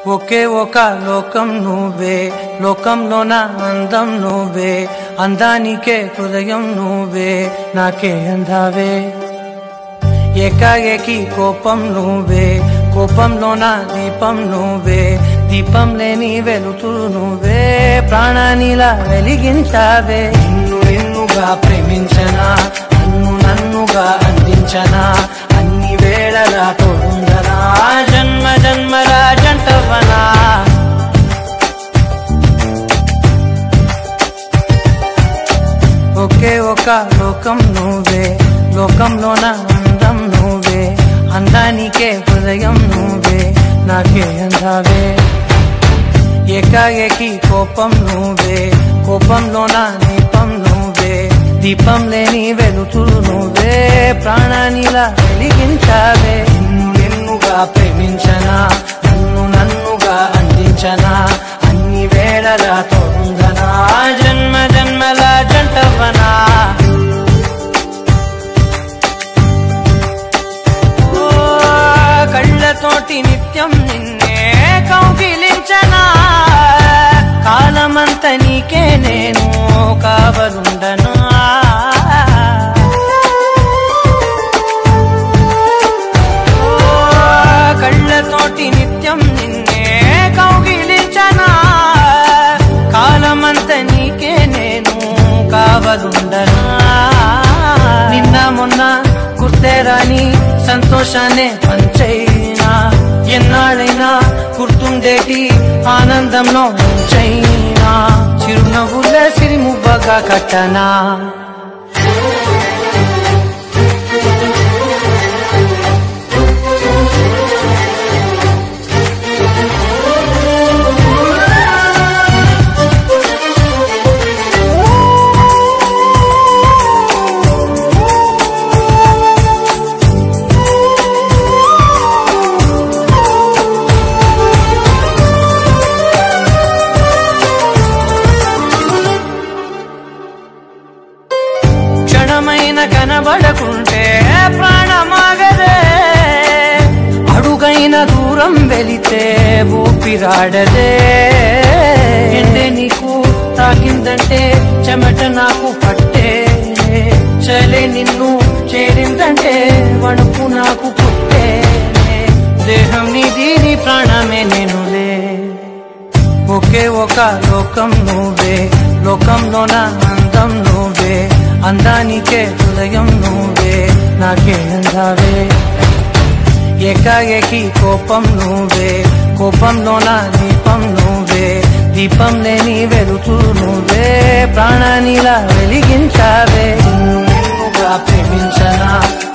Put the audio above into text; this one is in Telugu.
ఒకే ఒక లోకం నువ్వే లోకంలో నా అందం నువ్వే అందానికే హృదయం నువ్వే నాకే అందావే ఏకాఏకి కోపం నువ్వే కోపంలో నా దీపం నువ్వే దీపం లేని వెలుతురు నువ్వే ప్రాణానిలా వెలిగించావే నిన్ను నిన్నుగా ప్రేమించనా నన్ను నన్నుగా అందించనా అన్ని వేళలా తోడుండనా జన్మ జన్మల జంటవనా ఒకే ఒక లోకం నువ్వే లోకంలో నా అందం నువ్వే అందానికే హృదయం నువ్వే నాకే అందావే ఏకాఏకి కోపం నువ్వే కోపంలో నా దీపం నువ్వే దీపం లేని వెలుతురు నువ్వే ప్రాణానిలా వెలిగించావే నిన్ను నిన్నుగా ప్రేమించనా నన్ను నన్నుగా అందించనా అన్ని వేళలా తోడుందనా జన్మ జన్మల జంటవనా ఓ, కళ్ళతోటి నిత్యం నిన్నే కౌగిలించనా కాలమంత నీకే నేను కావలుండనా ఓ, కళ్ళతోటి నిత్యం నిన్నే కౌగిలించనా కాలమంత నీకే నేను కావలుండనా నిన్న మొన్న గుర్తేరాని సంతోషాన్ని పంచైనా ఎన్నాళ్ళైనా గుర్తుండేటి ఆనందంలో ఉంచైనా చిరునవ్వుల సిరిముబ్బగా కట్టనా క్షణమైన కనబడకుంటే ప్రాణమాగదే అడుగైన దూరం వెళితే ఊపిరాడదే ఎండే నీకు తాకిందంటే చెమట నాకు పట్టే చలే నిన్ను చేరిందంటే వణుకు నాకు పుట్టే దేహం నీది నీ ప్రాణమే నేనులే ఒకే ఒక లోకం నువ్వే లోకంలో నా అందం నువ్వే అందానికే హృదయం నువ్వే నాకే అందావే ఏకాఏకి కోపం నువ్వే కోపంలో నా దీపం నువ్వే దీపం లేని వెలుతురు నువ్వే ప్రాణానిలా వెలిగించావే నిన్ను నిన్నుగా ప్రేమించనా